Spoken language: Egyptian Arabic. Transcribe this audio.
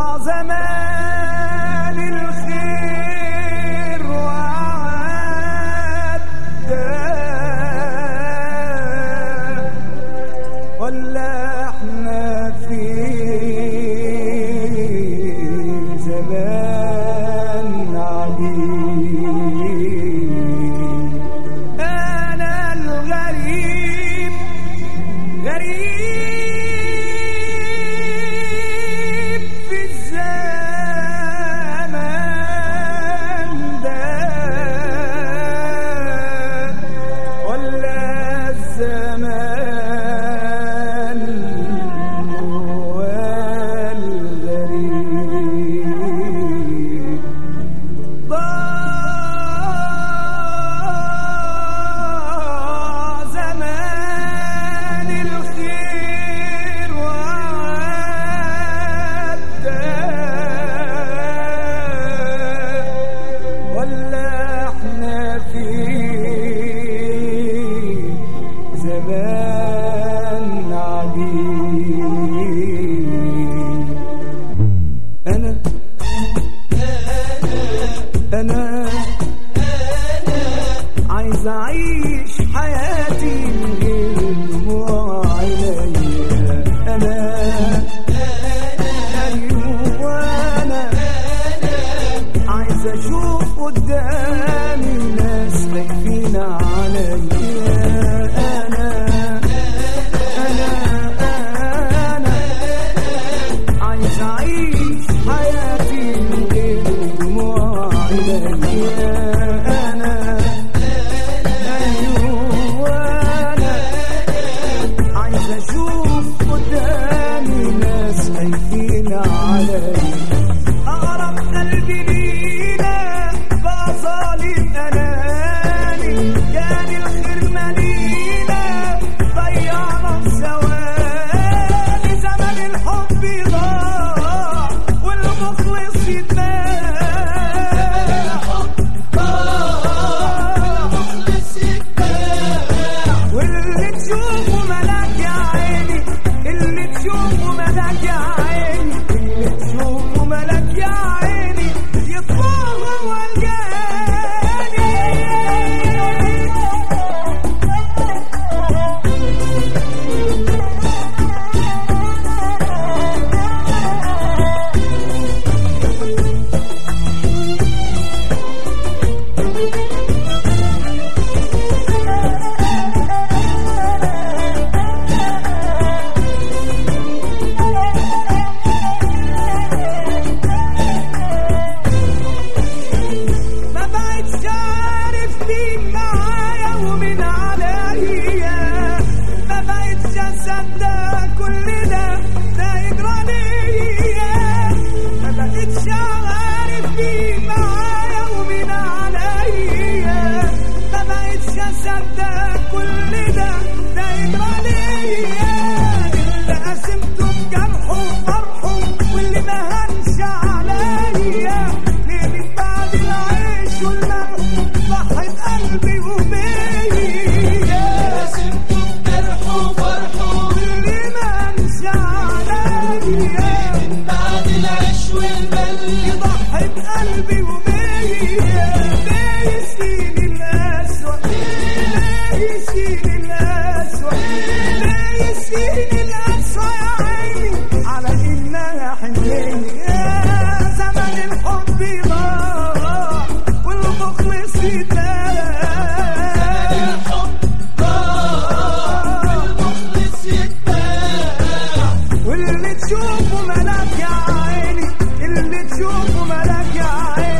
زمان الخير وعدى ولا احنا في زمان عجيب انا الغريب غريب في الزمان ده ولا الزمان هو الغريب ضاع زمان الخير وعدى ولا احنا في زمان عجيب انا انا عايز اعيش حياتي من غير دموع عينيا انا ايوه انا عايز اشوف قدامي ناس خايفين عليا انا انا انا عايز اعيش حياتي من غير دموع عينيا انا ايوه انا عايز اشوف قدامي ناس خايفين عليا اقرب قلبي لينا بقى ظالم اناني كان الخير مالينا ضيعنا في ثواني زمن الحب ضاع والمخلص يتباع واللي تشوفه ملاك يا عيني اللي تشوفه ملاك يا عيني اللي تشوفه ملاك يا عيني يطلع هو الجاني ما بقتش عارف مين معايا ومين عليا ما بقتش اصدق كل ده ده يجرى ليا ما بقتش عارف مين معايا ومين عليا ما بقتش اصدق كل ده ده يجرى ليا اللي قسمته بجرحه وفرحه واللي ما هنش عليا ليه من بعد العيش والملح ضحت قلبي وبيا واللي ما هنش عليا ضحت قلبي وبيا ليه يسيني الأسوأ ليه يسيني الأسوأ ليه يسيني الأسوأ يا عيني على إنها حنية يا زمن الحب ضاع والمخلص يتابع واللي تشوفه ملاك يا عيني اللي تشوفه ملاك يا عيني